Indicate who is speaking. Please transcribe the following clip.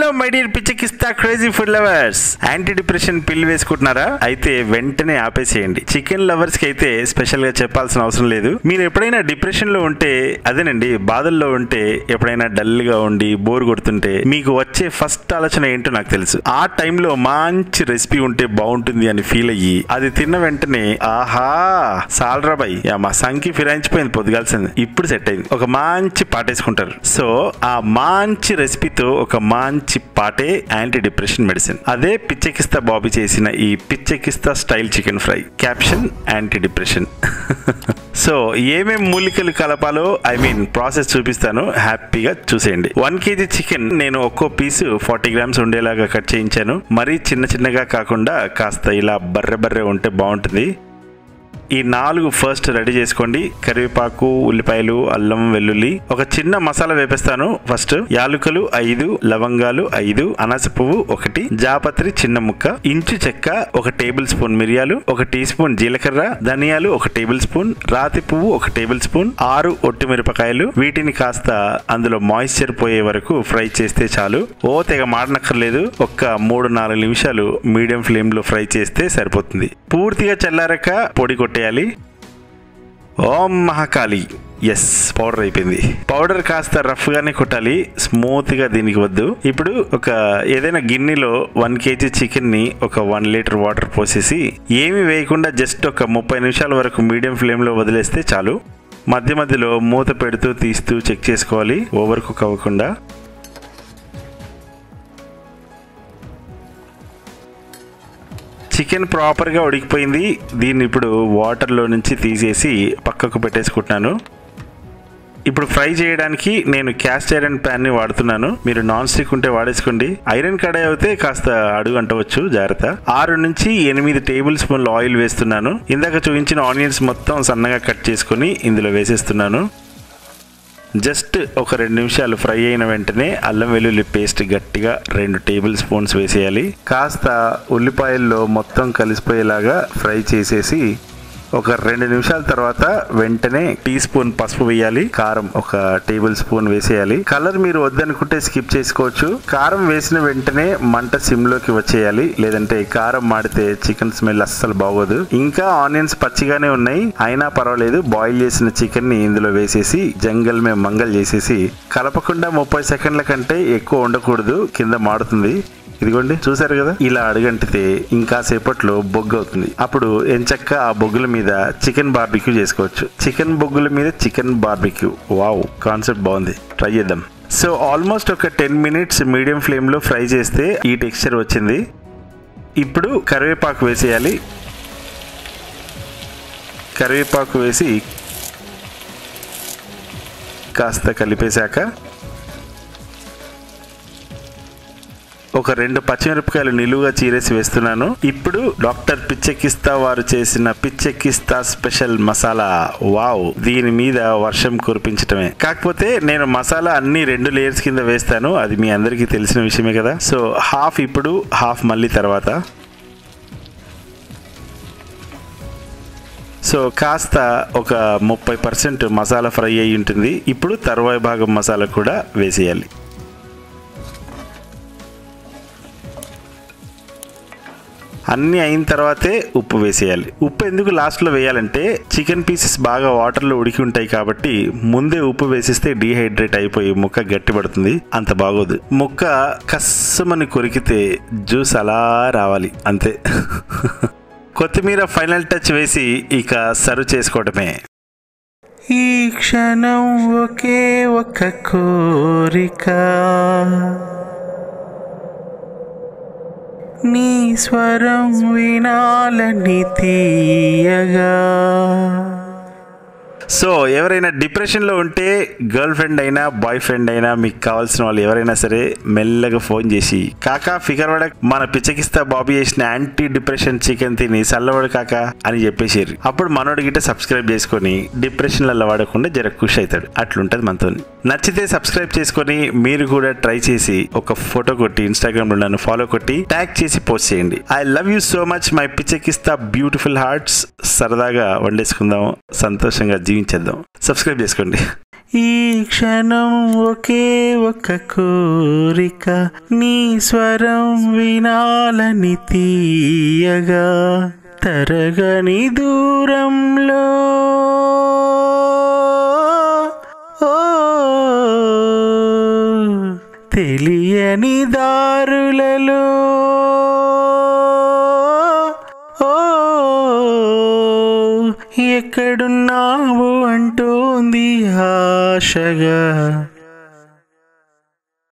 Speaker 1: hello my dear పిచ్చకిస్తా crazy food lovers anti depression pill వేసుకుంటున్నారా అయితే వెంటనే ఆపేసేయండి చికెన్ లవర్స్ కి అయితే స్పెషల్ గా చెప్పాల్సిన అవసరం లేదు మీరు ఎప్పుడైనా డిప్రెషన్ లో ఉంటే అదేనండి బాధల్లో ఉంటే ఎప్పుడైనా డల్ గా ఉండి బోర్ కొడుతుంటే మీకు వచ్చే ఫస్ట్ ఆలోచన ఏంటో నాకు తెలుసు ఆ టైంలో మంచి రెసిపీ ఉంటే బాగుంటుంది అని ఫీల్ అయ్యి అది తిన్న వెంటనే ఆహా సాల్రా బై యా, మా సంఖ్య ఫిరాయించిపోయింది పొద్దుగాల్సింది ఇప్పుడు సెట్ అయింది ఒక మంచి పాటేసుకుంటారు సో ఆ మంచి రెసిపీతో ఒక మంచి పాటే యాంటీ డిప్రెషన్ మెడిసిన్ అదే పిచ్చెకిస్తా బాబీ చేసిన ఈ పిచ్చెకిస్తా style chicken fry caption anti depression so ఏమేం మూలికలు కలపాలో ఐ మీన్ ప్రాసెస్ చూపిస్తాను హ్యాపీగా చూసేయండి వన్ కేజీ చికెన్ నేను ఒక్కో పీసు ఫార్టీ గ్రామ్స్ ఉండేలాగా కట్ చేయించాను మరీ చిన్న చిన్నగా కాకుండా కాస్త ఇలా బర్రె బర్రె ఉంటే బాగుంటుంది ఈ నాలుగు ఫస్ట్ రెడీ చేసుకోండి కరివేపాకు ఉల్లిపాయలు అల్లం వెల్లుల్లి ఒక చిన్న మసాలా వేపిస్తాను ఫస్ట్ యాలుకలు ఐదు లవంగాలు ఐదు అనాస పువ్వు ఒకటి జాపత్రి చిన్న ముక్క ఇంచు చెక్క ఒక టేబుల్ స్పూన్ మిరియాలు ఒక టీ స్పూన్ జీలకర్ర ధనియాలు ఒక టేబుల్ స్పూన్ రాతి పువ్వు ఒక టేబుల్ స్పూన్ ఆరు ఒట్టి మిరపకాయలు వీటిని కాస్త అందులో మాయిశ్చర్ పోయే వరకు ఫ్రై చేస్తే చాలు ఓ తెగ మాడనక్కర్లేదు ఒక్క మూడు నాలుగు నిమిషాలు మీడియం ఫ్లేమ్ లో ఫ్రై చేస్తే సరిపోతుంది పూర్తిగా చల్లారక పొడి కొట్టేయాలి ఓం మహాకాళి ఎస్ పౌడర్ అయిపోయింది పౌడర్ కాస్త రఫ్ గానే కొట్టాలి స్మూత్ గా దీనికి వద్దు ఇప్పుడు ఒక ఏదైనా గిన్నెలో వన్ కేజీ చికెన్ ని ఒక వన్ లీటర్ వాటర్ పోసేసి ఏమీ వేయకుండా జస్ట్ ఒక ముప్పై నిమిషాల వరకు మీడియం ఫ్లేమ్ లో వదిలేస్తే చాలు మధ్య మధ్యలో మూత పెడుతూ తీస్తూ చెక్ చేసుకోవాలి ఓవర్ కుక్ అవ్వకుండా చికెన్ ప్రాపర్గా ఉడికిపోయింది దీన్ని ఇప్పుడు వాటర్లో నుంచి తీసేసి పక్కకు పెట్టేసుకుంటున్నాను ఇప్పుడు ఫ్రై చేయడానికి నేను క్యాస్ట్ ఐరన్ ప్యాన్ ని వాడుతున్నాను మీరు నాన్ స్టిక్ ఉంటే వాడేసుకోండి ఐరన్ కడాయి అయితే కాస్త అడుగు అంటవచ్చు జాగ్రత్త ఆరు నుంచి ఎనిమిది టేబుల్ స్పూన్లు ఆయిల్ వేస్తున్నాను ఇందాక చూపించిన ఆనియన్స్ మొత్తం సన్నగా కట్ చేసుకొని ఇందులో వేసేస్తున్నాను జస్ట్ ఒక రెండు నిమిషాలు ఫ్రై అయిన వెంటనే అల్లం వెల్లుల్లి పేస్ట్ గట్టిగా రెండు టేబుల్ స్పూన్స్ వేసేయాలి కాస్త ఉల్లిపాయల్లో మొత్తం కలిసిపోయేలాగా ఫ్రై చేసేసి ఒక రెండు నిమిషాల తర్వాత వెంటనే టీ స్పూన్ పసుపు వేయాలి కారం ఒక టేబుల్ స్పూన్ వేసేయాలి కలర్ మీరు వద్దనుకుంటే స్కిప్ చేసుకోవచ్చు కారం వేసిన వెంటనే మంట సిమ్ లోకి వచ్చేయాలి లేదంటే కారం మాడితే చికెన్ స్మెల్ అస్సలు బాగోదు ఇంకా ఆనియన్స్ పచ్చిగానే ఉన్నాయి అయినా పర్వాలేదు బాయిల్ చేసిన చికెన్ ని ఇందులో వేసేసి జంగల్ మే మంగల్ చేసేసి కలపకుండా ముప్పై సెకండ్ల కంటే ఎక్కువ ఉండకూడదు కింద మాడుతుంది ఇదిగోండి చూసారు కదా ఇలా అడుగంటితే ఇంకా సేపట్లో బొగ్గు అవుతుంది అప్పుడు ఎంచక్క ఆ బొగ్గుల మీద చికెన్ బార్బిక్యూ చేసుకోవచ్చు చికెన్ బొగ్గుల మీద చికెన్ బార్బిక్యూ వావ్ కాన్సెప్ట్ బాగుంది ట్రై చేద్దాం సో ఆల్మోస్ట్ ఒక టెన్ మినిట్స్ మీడియం ఫ్లేమ్ లో ఫ్రై చేస్తే ఈ టెక్స్చర్ వచ్చింది ఇప్పుడు కరివేపాకు వేసేయాలి కరివేపాకు వేసి కాస్త కలిపేశాక ఒక రెండు పచ్చిమిరపకాయలు నిలువుగా చీరేసి వేస్తున్నాను ఇప్పుడు డాక్టర్ పిచ్చెక్కిస్తా వారు చేసిన పిచ్చెక్కిస్తా స్పెషల్ మసాలా వావ్ దీని మీద వర్షం కురిపించటమే కాకపోతే నేను మసాలా అన్ని రెండు లేయర్స్ కింద వేస్తాను అది మీ అందరికీ తెలిసిన విషయమే కదా సో హాఫ్ ఇప్పుడు హాఫ్ మళ్ళీ తర్వాత సో కాస్త ఒక ముప్పై పర్సెంట్ మసాలా ఫ్రై అయి ఉంటుంది ఇప్పుడు తరువాయి భాగం మసాలా కూడా వేసేయాలి అన్నీ అయిన తర్వాతే ఉప్పు వేసేయాలి ఉప్పు ఎందుకు లాస్ట్లో వేయాలంటే చికెన్ పీసెస్ బాగా వాటర్లో ఉడికి ఉంటాయి కాబట్టి ముందే ఉప్పు వేసిస్తే డీహైడ్రేట్ అయిపోయి ముక్క గట్టి పడుతుంది అంత బాగోదు ముక్క కస్సమని కొరికితే జ్యూస్ అలా రావాలి అంతే కొత్తిమీర ఫైనల్ టచ్ వేసి ఇక సర్వ్ చేసుకోవడమే ఈ క్షణం ఒకే ఒక కోరిక నీ స్వరం వినాలని తీయగా సో ఎవరైనా డిప్రెషన్లో ఉంటే గర్ల్ ఫ్రెండ్ అయినా బాయ్ ఫ్రెండ్ అయినా మీకు కావాల్సిన వాళ్ళు ఎవరైనా సరే మెల్లగా ఫోన్ చేసి కాకా ఫిగర్ పడక్ మన పిచ్చకిస్తా బాబీ చేసిన యాంటీ డిప్రెషన్ చికెన్ తిని చల్లబడు కాకా అని చెప్పేసారు అప్పుడు మనోడి గిట్ట సబ్స్క్రైబ్ చేసుకొని డిప్రెషన్లలో వాడకుండా జర ఖుషి అవుతాడు అట్లుంటది మనతో నచ్చితే సబ్స్క్రైబ్ చేసుకొని మీరు కూడా ట్రై చేసి ఒక ఫోటో కొట్టి ఇన్స్టాగ్రామ్ లో నన్ను ఫాలో కొట్టి ట్యాగ్ చేసి పోస్ట్ చేయండి I love you so much my పిచ్చకిస్తా బ్యూటిఫుల్ హార్ట్స్ సరదాగా వండేసుకుందాం సంతోషంగా జీవించేద్దాం సబ్స్క్రైబ్ చేసుకోండి ఈ క్షణం ఒకే ఒక కోరిక నీ స్వరం వినాలని తీయగా తరగని దూరంలో ఓ తెలియని దారులలో ఓ ఎక్కడున్నావు అంటోంది ఆశగా